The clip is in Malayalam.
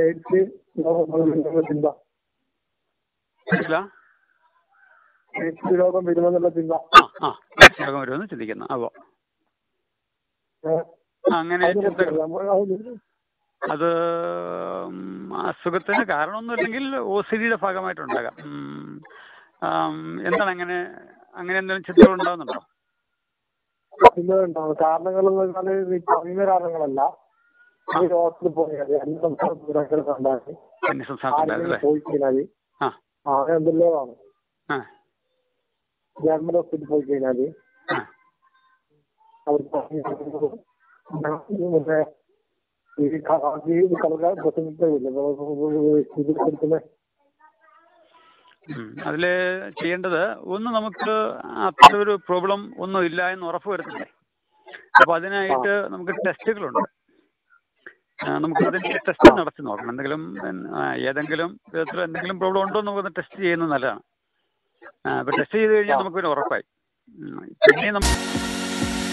എയ്ഡ്സ് രോഗം വരുമെന്നുള്ള ചിന്ത മനസ്സിലാ എയ്ഡ്സ് രോഗം വരുമെന്നുള്ള ചിന്ത ആ ആ രോഗം വരുമെന്ന് ചിന്തിക്കുന്നു അപ്പോൾ ഏഹ് അങ്ങനെ അതിനെ ചിന്തകൾ കുറിച്ച് നമ്മൾ അത് അത് ഉം, അസുഖത്തിന് കാരണമൊന്നുമില്ലെങ്കിൽ ഒ സി ഡിയുടെ ഭാഗമായിട്ടുണ്ടാകാം ഉം, ആം, എന്താണ് അങ്ങനെ അങ്ങനെ എന്തെങ്കിലും ചിന്തകൾ ഉണ്ടാകുന്നുണ്ടോ ചിന്തകളുണ്ടാവും കാരണങ്ങൾ എന്ന് പറഞ്ഞാൽ ഈ പറയുന്ന കാരണങ്ങളല്ല ഈ ഹോസ്പിറ്റലിൽ പോയാൽ അന്യ സംസ്ഥാനത്ത് ഉണ്ടാക്കി അന്യ സംസ്ഥാനത്തുണ്ടായിരുന്നു ആരെങ്കിലും അല്ലേ പോയി കഴിഞ്ഞാൽ ആ ആകെ എന്തെല്ലോ ആണ് ആ ഗവൺമെന്റ് ഹോസ്പിറ്റലിൽ പോയി കഴിഞ്ഞാൽ ആ അവർക്ക് മറ്റേ ഈ ക- ഈ കളക പ്രസംഗിക്കില്ല ഇത് കൊടുക്കുന്ന ഉം. അതില് ചെയ്യേണ്ടത് ഒന്ന് നമുക്ക് അത്ര ഒരു പ്രോബ്ലം ഒന്നും ഇല്ല എന്ന് ഉറപ്പ് വരുത്തണ്ടേ അപ്പൊ അതിനായിട്ട് നമുക്ക് ടെസ്റ്റുകളുണ്ട് ആ, നമുക്ക് അതിന്റെ ടെസ്റ്റ് നടത്തി നോക്കണം എന്തെങ്കിലും ആ, ഏതെങ്കിലും വിധത്തിൽ എന്തെങ്കിലും പ്രോബ്ലം ഉണ്ടോ എന്ന് നമുക്ക് ടെസ്റ്റ് ചെയ്യുന്നത് നല്ലതാണ് ആ, അപ്പൊ ടെസ്റ്റ് ചെയ്ത് കഴിഞ്ഞാൽ നമുക്ക് പിന്നെ ഉറപ്പായി ഉം. പിന്നെ നമുക്ക്